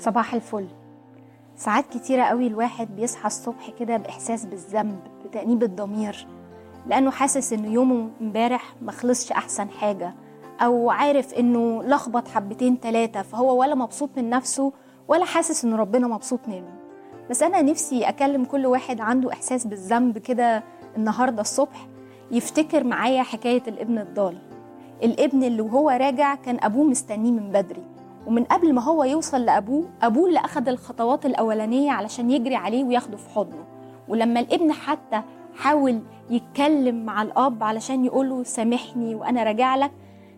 صباح الفل ساعات كتيرة قوي الواحد بيصحى الصبح كده بإحساس بالذنب بتأنيب الضمير لأنه حاسس إنه يومه امبارح مخلصش أحسن حاجة أو عارف إنه لخبط حبتين تلاتة فهو ولا مبسوط من نفسه ولا حاسس إن ربنا مبسوط منه بس أنا نفسي أكلم كل واحد عنده إحساس بالذنب كده النهاردة الصبح يفتكر معايا حكاية الابن الضال الابن اللي وهو راجع كان أبوه مستنيه من بدري ومن قبل ما هو يوصل لأبوه أبوه اللي أخد الخطوات الأولانية علشان يجري عليه وياخده في حضنه ولما الابن حتى حاول يتكلم مع الأب علشان يقوله سامحني وأنا راجع لك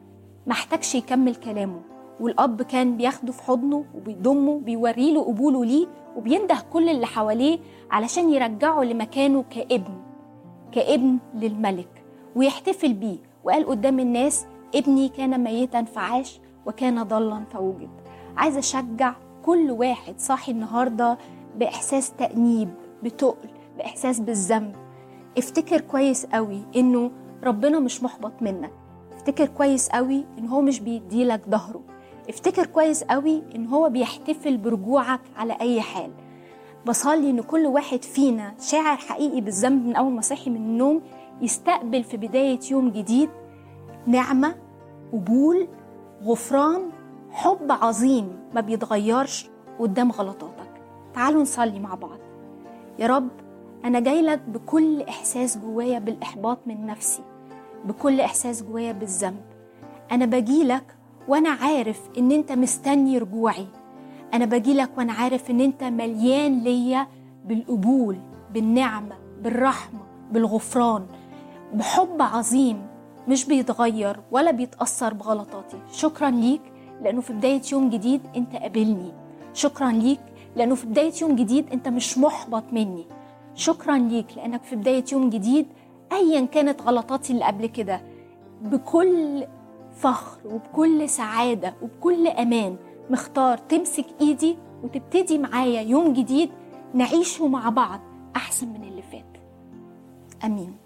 محتاجش يكمل كلامه والأب كان بياخده في حضنه وبيضمه بيوريله قبوله ليه وبينده كل اللي حواليه علشان يرجعه لمكانه كابن كابن للملك ويحتفل بيه وقال قدام الناس ابني كان ميتا فعاش وكان ضلا فوجد عايزه اشجع كل واحد صاحي النهارده باحساس تانيب بتقل باحساس بالذنب افتكر كويس قوي انه ربنا مش محبط منك افتكر كويس قوي ان هو مش بيديلك ظهره افتكر كويس قوي ان هو بيحتفل برجوعك على اي حال بصلي ان كل واحد فينا شاعر حقيقي بالذنب من اول ما صحي من النوم يستقبل في بدايه يوم جديد نعمه قبول غفران حب عظيم ما بيتغيرش قدام غلطاتك تعالوا نصلي مع بعض يا رب أنا جاي لك بكل إحساس جوايا بالإحباط من نفسي بكل إحساس جوايا بالذنب أنا بجيلك وأنا عارف إن أنت مستني رجوعي أنا بجيلك وأنا عارف إن أنت مليان ليا بالقبول بالنعمة بالرحمة بالغفران بحب عظيم مش بيتغير ولا بيتأثر بغلطاتي شكرا ليك لأنه في بداية يوم جديد أنت قابلني شكرا ليك لأنه في بداية يوم جديد أنت مش محبط مني شكرا ليك لأنك في بداية يوم جديد أيا كانت غلطاتي اللي قبل كده بكل فخر وبكل سعادة وبكل أمان مختار تمسك إيدي وتبتدي معايا يوم جديد نعيشه مع بعض أحسن من اللي فات أمين